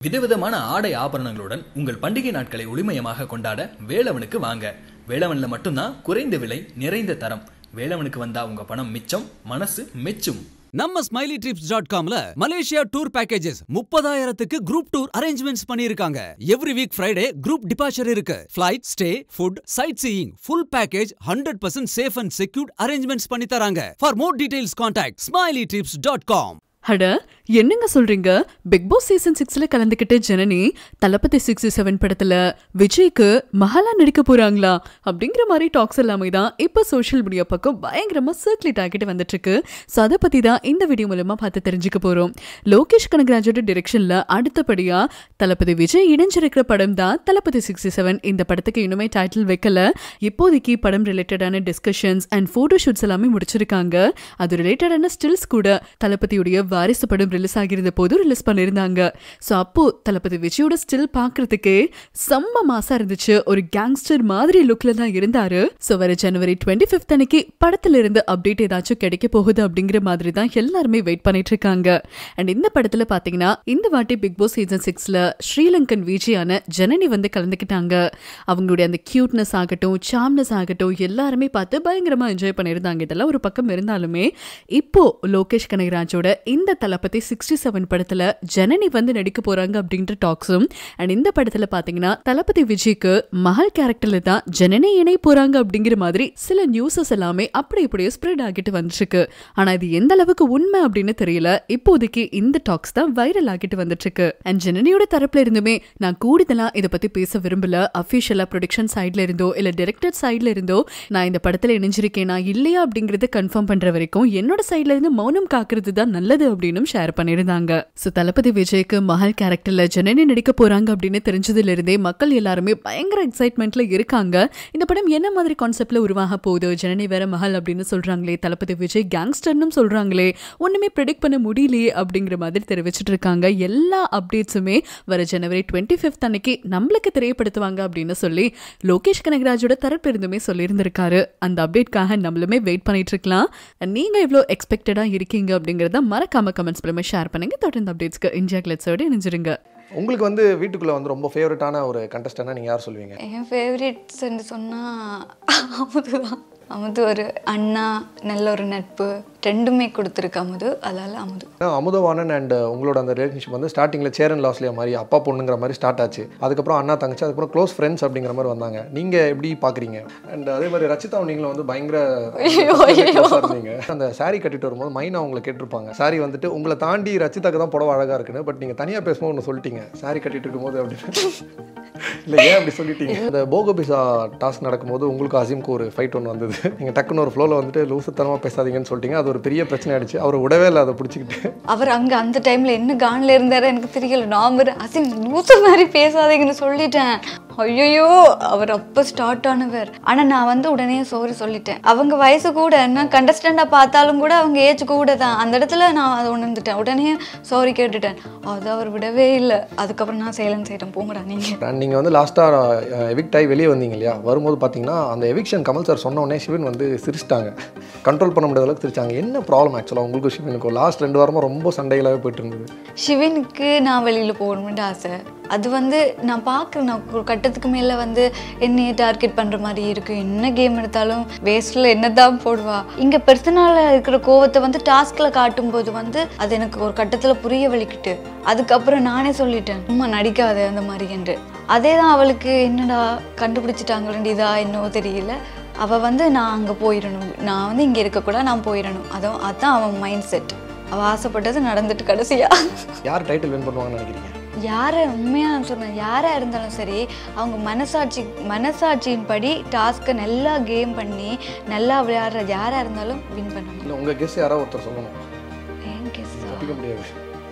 விதவிதமான ஆடை ஆபரணங்களுடன் உங்கள் பண்டிகை நாட்களை ஒளிமயமாக கொண்டாட வேலவனுக்கு வாங்க வேலவன்ல மட்டும்தான் குறைந்த விலை நிறைந்த தரம் வேலவனுக்கு வந்தா உங்க பணம் மிச்சம் மனசு மெச்சும் நம்ம ஸ்மைலி ட்ரிப்ஸ் டாட் காம்ல மலேசியா டூர் பேக்கேஜஸ் முப்பதாயிரத்துக்கு குரூப் டூர் அரேஞ்ச்மெண்ட்ஸ் பண்ணிருக்காங்க every week Friday group departure இருக்கு flight stay food sightseeing full package hundred percent safe and secured arrangements பண்ணி தராங்க for more details contact Smiley Trips dot com அட என்னங்க சொல்றீங்க big Boss season சிக்ஸ்ல கலந்துக்கிட்டு ஜனனி தளபதி sixty seven படத்துல விஜய்க்கு மகளா நடிக்க போறாங்களா அப்படிங்கிற மாதிரி டாக்ஸ் எல்லாமே தான் இப்போ சோஷியல் மீடியா பக்கம் பயங்கரமா சர்க்குலேட் ஆகிட்டு வந்துட்டு இருக்கு ஸோ அதை பத்தி தான் இந்த வீடியோ மூலமா பார்த்து தெரிஞ்சுக்க போறோம் லோகேஷ் கனகராஜோட டிரெக்ஷன்ல அடுத்தபடியா தளபதி விஜய் இணைஞ்சிருக்கிற படம் தான் தளபதி சிக்ஸ்டி செவன் இந்த படத்துக்கு இன்னுமே டைட்டில் வைக்கல இப்போதைக்கு படம் ரிலேட்டடான டிஸ்கஷன்ஸ் அண்ட் போட்டோ ஷூட்ஸ் எல்லாமே முடிச்சிருக்காங்க அது ரிலேட்டடான ஸ்டில்ஸ் கூட தளபதியுடைய வாரிசு படம் ரிலீஸ் ஆகிருந்த போது ரிலீஸ் பண்ணியிருந்தாங்க ஸோ அப்போ தளபதி விஜயோட ஸ்டில் பார்க்கறதுக்கே செம்ம மாசா இருந்துச்சு ஒரு கேங்ஸ்டர் மாதிரி லுக்ல தான் இருந்தாரு ஸோ வர ஜனவரி டுவெண்ட்டி ஃபிஃப்த் அன்னைக்கு படத்துல இருந்து அப்டேட் ஏதாச்சும் கிடைக்க போகுது அப்படிங்கிற மாதிரி தான் எல்லாருமே வெயிட் பண்ணிட்டு இருக்காங்க அண்ட் இந்த படத்துல பாத்தீங்கன்னா இந்த வாட்டி பிக் பாஸ் சீசன் சிக்ஸ்ல ஸ்ரீலங்கன் விஜயான ஜனனி வந்து கலந்துக்கிட்டாங்க அவங்களுடைய அந்த கியூட்னஸ் ஆகட்டும் சாம்னஸ் ஆகட்டும் எல்லாருமே பார்த்து பயங்கரமா என்ஜாய் பண்ணியிருந்தாங்க இதெல்லாம் ஒரு பக்கம் இருந்தாலுமே இப்போ லோகேஷ் கனகராஜோட இந்த தளபதி சிக்ஸ்டி செவன் படத்துல ஜனனி வந்து நடிக்க போறாங்க அப்படின்ற டாக்ஸும் அண்ட் இந்த படத்துல பாத்தீங்கன்னா தளபதி விஜய்க்கு மகள் கேரக்டர்ல தான் ஜனனி இணை போறாங்க அப்படிங்கிற மாதிரி சில நியூஸஸ் எல்லாமே அப்படி இப்படியே ஸ்ப்ரெட் ஆகிட்டு வந்துருக்கு ஆனா இது எந்த அளவுக்கு உண்மை அப்படின்னு தெரியல இப்போதைக்கு இந்த டாக்ஸ் தான் வைரல் ஆகிட்டு வந்துட்டு இருக்கு அண்ட் ஜனனியோட தரப்புல இருந்துமே நான் கூடுதலா இதை பத்தி பேச விரும்பல அபிஷியலா ப்ரொடக்ஷன் சைட்ல இருந்தோ இல்ல டைரக்டர் சைட்ல இருந்தோ நான் இந்த படத்துல இணைஞ்சிருக்கேனா இல்லையா அப்படிங்கறத கன்ஃபார்ம் பண்ற வரைக்கும் என்னோட சைட்ல இருந்து மௌனம் காக்குறது தான் நல்லது அப்படின்னு ஷேர் பண்ணிருந்தாங்க சோ தளபதி விஜய்க்கு மகள் கேரக்டர்ல ஜனனி நடிக்க போறாங்க அப்படின்னு தெரிஞ்சதுல இருந்தே மக்கள் எல்லாருமே பயங்கர எக்ஸைட்மெண்ட்ல இருக்காங்க இந்த படம் என்ன மாதிரி கான்செப்ட்ல உருவாக போகுது ஜனனி வேற மகள் அப்படின்னு சொல்றாங்களே தளபதி விஜய் கேங்ஸ்டர்னு சொல்றாங்களே ஒண்ணுமே ப்ரெடிக்ட் பண்ண முடியலையே அப்படிங்கிற மாதிரி தெரிவிச்சிட்டு இருக்காங்க எல்லா அப்டேட்ஸுமே வர ஜனவரி டுவெண்ட்டி ஃபிஃப்த் அன்னைக்கு நம்மளுக்கு தெரியப்படுத்துவாங்க அப்படின்னு சொல்லி லோகேஷ் கனகராஜோட தரப்பு இருந்துமே சொல்லியிருந்திருக்காரு அந்த அப்டேட்காக நம்மளுமே வெயிட் பண்ணிட்டு இருக்கலாம் நீங்க எவ்வளோ எக்ஸ்பெக்டடா இருக்கீங்க அப்படிங்கறத மறக்காம கமெண்ட்ஸ் மூலமா ஷேர் பண்ணுங்க தொடர்ந்து அப்டேட்ஸ்க்கு இந்தியா கிளட்ஸோட இணைஞ்சிருங்க உங்களுக்கு வந்து வீட்டுக்குள்ளே வந்து ரொம்ப ஃபேவரட்டான ஒரு கண்டஸ்டன்ட்னா நீங்கள் யார் சொல்லுவீங்க என் ஃபேவரட்ஸ்ன்னு சொன்னால் அமுது தான் அமுது ஒரு அண்ணா நல்ல ஒரு நட்பு ரெண்டுமே கொடுத்துருக்கு அமுது அதனால அமுது ஏன்னா, அமுதவாணன் அண்ட் உங்களோட அந்த ரிலேஷன்ஷிப் வந்து ஸ்டார்டிங்கில் சேர் அண்ட் லாஸ்லியா மாதிரி அப்பா பொண்ணுங்கிற மாதிரி ஸ்டார்ட் ஆச்சு அதுக்கப்புறம் அண்ணா தங்கச்சி அதுக்கப்புறம் க்ளோஸ் ஃப்ரெண்ட்ஸ் அப்படிங்கிற மாதிரி வந்தாங்க நீங்கள் எப்படி பார்க்குறீங்க அண்ட் அதே மாதிரி ரச்சிதா நீங்களும் வந்து பயங்கர close ஆ இருந்தீங்க அந்த saree கட்டிட்டு வரும்போது மைனா உங்களை கேட்டிருப்பாங்க saree வந்துட்டு உங்களை தாண்டி ரச்சிதாக்கு தான் புடவை அழகாக இருக்குன்னு பட் நீங்கள் தனியாக பேசும்போது ஒன்று சொல்லிட்டீங்க saree கட்டிட்டு இருக்கும்போது அப்படின்னு இல்லை ஏன் அப்படி சொல்லிட்டீங்க அந்த போகபிசா டாஸ்க் நடக்கும்போது உங்களுக்கு அசீம்க்கு ஒரு ஃபைட் ஒன்று வந்தது நீங்கள் டக்குன்னு ஒரு ஃப்ளோவில் வந்துட்டு லூசுத்தனமாக பேசாதீங்கன்னு சொல்லிட்டீங்க அது ஒரு பெரிய பிரச்சனை ஆயிடுச்சு அவர் விடவே இல்லை அதை பிடிச்சிக்கிட்டு அவர் அங்கே அந்த டைமில் என்ன கானில் இருந்தாரு எனக்கு தெரியல நான் ஒரு அசிம் லூசு மாதிரி பேசாதீங்கன்னு சொல்லிட்டேன் ஐயோ அவர் அப்போ ஸ்டார்ட் ஆனவர் ஆனால் நான் வந்து உடனே சாரி சொல்லிட்டேன் அவங்க வயசு கூட நான் கண்டஸ்டண்டாக பார்த்தாலும் கூட அவங்க ஏஜ் கூட தான் அந்த இடத்துல நான் அதை உணர்ந்துட்டேன் உடனே சாரி கேட்டுட்டேன் அது அவர் விடவே இல்லை அதுக்கப்புறம் நான் சைலன்ஸ் ஆகிட்டேன் போங்கடா நீங்கள் நீங்கள் வந்து லாஸ்ட்டாக எவிக்ட் ஆகி வெளியே வந்தீங்க இல்லையா வரும்போது பார்த்தீங்கன்னா அந்த எவிக்ஷன் கமல் சார் சொன்ன உடனே சிவன் வந்து சிரிச்சிட்டாங்க கண்ட்ரோல் பண்ண முடியாத அளவுக்கு சிரிச்சாங்க என்ன ப்ராப்ளம் ஆக்சுவலாக உங்களுக்கு சிவனுக்கும் லாஸ்ட் ரெண்டு வாரமாக ரொம்ப சண்டைகளாகவே போயிட்டு இருந்தது சிவனுக்கு நான் வெளியில் போகணும்னு ஆசை அது வந்து நான் பார்க்குறேன் நான் ஒரு கட்டத்துக்கு மேலே வந்து என்னைய டார்கெட் பண்ணுற மாதிரி இருக்குது என்ன கேம் எடுத்தாலும் வேஸ்ட்டில் என்ன தான் போடுவா இங்கே பர்சனலாக இருக்கிற கோவத்தை வந்து டாஸ்கில் காட்டும்போது வந்து அது எனக்கு ஒரு கட்டத்தில் புரிய வலிக்கிட்டு அதுக்கப்புறம் நானே சொல்லிட்டேன் சும்மா நடிக்காத அந்த மாதிரி என்று அதே தான் அவளுக்கு என்னடா கண்டுபிடிச்சிட்டாங்களேண்டிதா என்னவோ தெரியல அவள் வந்து நான் அங்கே போயிடணும் நான் வந்து இங்கே இருக்கக்கூடாது நான் போயிடணும் அதான் அதான் அவன் மைண்ட் செட் அவள் ஆசைப்பட்டது நடந்துட்டு கடைசியா யார் டைட்டில் வின் பண்ணுவாங்கன்னு நினைக்கிறீங்க யாரை உண்மையாக நான் சொன்னேன் யாராக இருந்தாலும் சரி அவங்க மனசாட்சி மனசாட்சியின் படி டாஸ்க்கை நல்லா கேம் பண்ணி நல்லா விளையாடுற யாராக இருந்தாலும் வின் பண்ணணும் இல்லை உங்கள் கெஸ் யாராவது ஒருத்தர் சொல்லணும் ஏன் கெஸ் தப்பிக்க முடியாது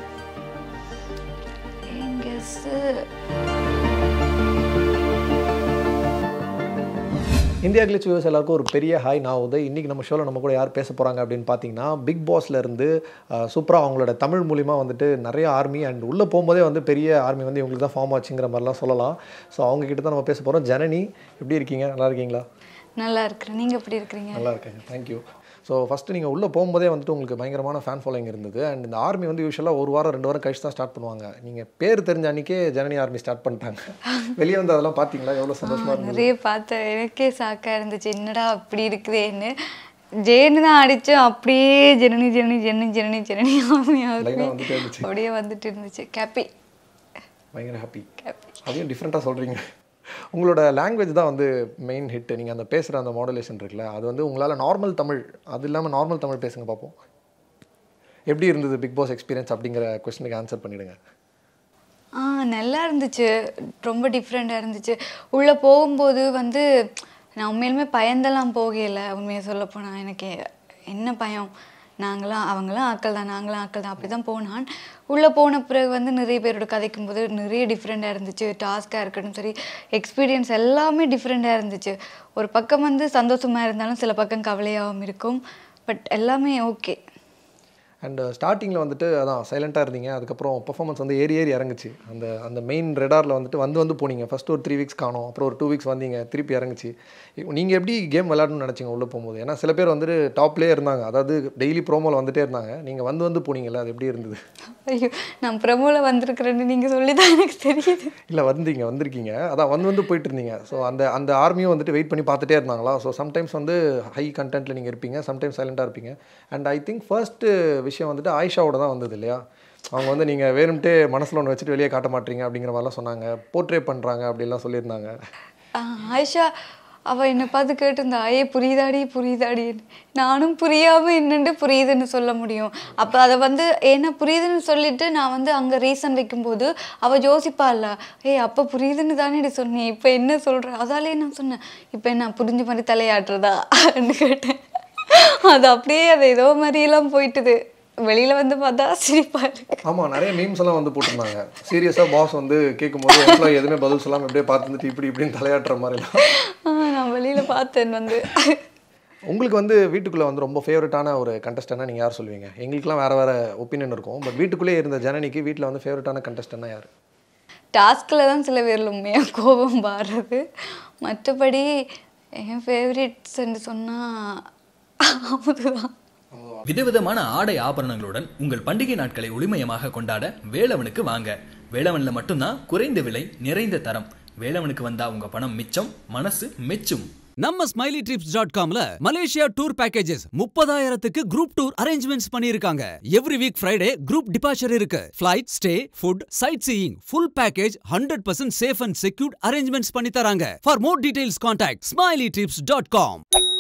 ஏன் கெஸ்ஸு இந்தியா கிளிச் வியூஸ் எல்லாருக்கும் ஒரு பெரிய ஹாய் நான் உதய் இன்றைக்கி நம்ம ஷோவில் நம்ம கூட யார் பேச போகிறாங்க அப்படின்னு பார்த்தீங்கன்னா பிக் பாஸ்ல இருந்து சூப்பராக அவங்களோட தமிழ் மூலிமா வந்துட்டு நிறைய ஆர்மி அண்ட் உள்ளே போகும்போதே வந்து பெரிய ஆர்மி வந்து இவங்களுக்கு தான் ஃபார்ம் ஆச்சுங்கிற மாதிரிலாம் சொல்லலாம் ஸோ அவங்க கிட்ட தான் நம்ம பேச போகிறோம் ஜனனி எப்படி இருக்கீங்க நல்லா இருக்கீங்களா நல்லா இருக்கிறேன் நீங்கள் எப்படி இருக்கிறீங்க நல்லா இருக்கேங்க தேங்க்யூ ஸோ ஃபஸ்ட்டு நீங்கள் உள்ளே போகும்போதே வந்துட்டு உங்களுக்கு பயங்கரமான ஃபேன் ஃபாலோயிங் இருந்தது அண்ட் இந்த ஆர்மி வந்து யூஸ்வலாக ஒரு வாரம் ரெண்டு வாரம் கழிச்சு தான் ஸ்டார்ட் பண்ணுவாங்க நீங்கள் பேர் தெரிஞ்ச அன்றைக்கே ஜனனி ஆர்மி ஸ்டார்ட் பண்ணிட்டாங்க வெளியே வந்து அதெல்லாம் பார்த்தீங்களா எவ்வளோ சந்தோஷமாக இருந்தது நிறைய பார்த்தேன் எனக்கே சாக்கா இருந்துச்சு என்னடா அப்படி இருக்குதேன்னு ஜேன்னு தான் அடிச்சோம் அப்படியே ஜனனி ஜனனி ஜனனி ஜனனி ஜனனி ஆமி ஆமி லைனாக வந்துட்டே இருந்துச்சு அப்படியே வந்துட்டு இருந்துச்சு கேப்பி பயங்கர ஹாப்பி கேப்பி அதையும் டிஃப்ரெண்ட்டாக சொல்கிறீங்க உங்களோட லாங்குவேஜ் தான் வந்து மெயின் ஹிட் நீங்கள் அந்த பேசுகிற அந்த மாடுலேஷன் இருக்குல்ல அது வந்து உங்களால் நார்மல் தமிழ் அது இல்லாமல் நார்மல் தமிழ் பேசுங்க பார்ப்போம் எப்படி இருந்தது பிக் பாஸ் எக்ஸ்பீரியன்ஸ் அப்படிங்கிற கொஸ்டினுக்கு ஆன்சர் பண்ணிவிடுங்க ஆ நல்லா இருந்துச்சு ரொம்ப டிஃப்ரெண்ட்டாக இருந்துச்சு உள்ளே போகும்போது வந்து நான் உண்மையிலுமே பயந்தெல்லாம் போகல உண்மையை சொல்ல போனால் எனக்கு என்ன பயம் நாங்களாம் அவங்களாம் ஆக்கள் தான் நாங்களாம் ஆக்கள் தான் அப்படி தான் போனான் உள்ளே போன பிறகு வந்து நிறைய பேரோட கதைக்கும் போது நிறைய டிஃப்ரெண்ட்டாக இருந்துச்சு டாஸ்க்காக இருக்கட்டும் சரி எக்ஸ்பீரியன்ஸ் எல்லாமே டிஃப்ரெண்ட்டாக இருந்துச்சு ஒரு பக்கம் வந்து சந்தோஷமாக இருந்தாலும் சில பக்கம் கவலையாகவும் இருக்கும் பட் எல்லாமே ஓகே அண்ட் ஸ்டார்டிங்கில் வந்துட்டு அதான் சைலண்ட்டாக இருந்தீங்க அதுக்கப்புறம் பெர்ஃபார்மன்ஸ் வந்து ஏறி ஏறி இறங்குச்சு அந்த அந்த மெயின் ரெடாரில் வந்துட்டு வந்து வந்து போனீங்க ஃபர்ஸ்ட் ஒரு த்ரீ வீக்ஸ் காணோம் அப்புறம் ஒரு டூ வீக்ஸ் வந்தீங்க திருப்பி இறங்குச்சு நீங்கள் எப்படி கேம் விளையாடணும்னு நினச்சிங்க உள்ளே போகும்போது ஏன்னா சில பேர் வந்துட்டு டாப்லேயே இருந்தாங்க அதாவது டெய்லி ப்ரோமோவில் வந்துட்டே இருந்தாங்க நீங்கள் வந்து வந்து போனீங்கல்ல அது எப்படி இருந்தது ஐயோ நான் பிரமோவில் வந்திருக்கிறேன்னு நீங்கள் சொல்லி தான் எனக்கு தெரியுது இல்லை வந்தீங்க வந்திருக்கீங்க அதான் வந்து வந்து போயிட்டு இருந்தீங்க ஸோ அந்த அந்த ஆர்மியும் வந்துட்டு வெயிட் பண்ணி பார்த்துட்டே இருந்தாங்களா ஸோ சம்டைம்ஸ் வந்து ஹை கண்டென்ட்டில் நீங்கள் இருப்பீங்க சம்டைம்ஸ் சைலண்ட்டாக இருப்பீங்க அண்ட் ஐ திங்க் ஃபர்ஸ்ட் விஷயம் வந்துட்டு ஆயிஷாவோட தான் வந்தது இல்லையா அவங்க வந்து நீங்கள் வேணும்ட்டே மனசில் ஒன்று வச்சுட்டு வெளியே காட்ட மாட்டீங்க அப்படிங்கிற மாதிரிலாம் சொன்னாங்க போர்ட்ரே பண்ணுறாங்க அப்படிலாம் சொல்லியிருந்தாங்க ஆ, ஆயிஷா அவள் என்னை பார்த்து கேட்டிருந்தா ஐயே புரியுதாடி புரியுதாடி நானும் புரியாமல் என்னண்டு புரியுதுன்னு சொல்ல முடியும் அப்போ அதை வந்து ஏன்னா புரியுதுன்னு சொல்லிட்டு நான் வந்து அங்கே ரீசன் வைக்கும்போது அவள் யோசிப்பாள்ல ஏய் அப்போ புரியுதுன்னு தானே சொன்னேன் இப்போ என்ன சொல்கிற அதாலே நான் சொன்னேன் இப்போ என்ன புரிஞ்ச மாதிரி தலையாட்டுறதா அப்படின்னு கேட்டேன் அது அப்படியே அது ஏதோ மாதிரியெல்லாம் போயிட்டுது வெளியில் வந்து பார்த்தா சிரிப்பா இருக்கு ஆமாம் நிறைய மீம்ஸ் எல்லாம் வந்து போட்டிருந்தாங்க சீரியஸாக பாஸ் வந்து கேட்கும்போது எம்ப்ளாயி எதுவுமே பதில் சொல்லாமல் எப்படியே பார்த்துட்டு இப்படி இப்படின்னு தலையாட்டுற மாதிரிலாம் ஆ, நான் வெளியில் பார்த்தேன் வந்து உங்களுக்கு வந்து வீட்டுக்குள்ளே வந்து ரொம்ப ஃபேவரட்டான ஒரு கண்டஸ்டன்னா நீங்கள் யார் சொல்லுவீங்க எங்களுக்குலாம் வேறு வேறு ஒப்பீனியன் இருக்கும் பட் வீட்டுக்குள்ளே இருந்த ஜனனிக்கு வீட்டில் வந்து ஃபேவரட்டான கண்டஸ்டன்னா யார் டாஸ்கில் தான் சில பேர் உண்மையாக கோபம் பாடுறது மற்றபடி என் ஃபேவரட்ஸ்ன்னு சொன்னால் அதுதான் விதவிதமான ஆடை ஆபரணங்களுடன் உங்கள் பண்டிகை நாட்களை ஒளிமயமாக கொண்டாட வேலவனுக்கு வாங்க வேலவன்ல மட்டும்தான் குறைந்த விலை நிறைந்த தரம் வேலவனுக்கு வந்தா உங்க பணம் மிச்சம் மனசு மெச்சும் நம்ம ஸ்மைலி ட்ரிப்ஸ் டாட் காம்ல மலேசியா டூர் பேக்கேஜஸ் முப்பதாயிரத்துக்கு குரூப் டூர் அரேஞ்ச்மெண்ட்ஸ் பண்ணிருக்காங்க every week Friday group departure இருக்கு flight stay food sightseeing full package hundred percent safe and secured arrangements பண்ணி தராங்க for more details contact Smiley Trips dot com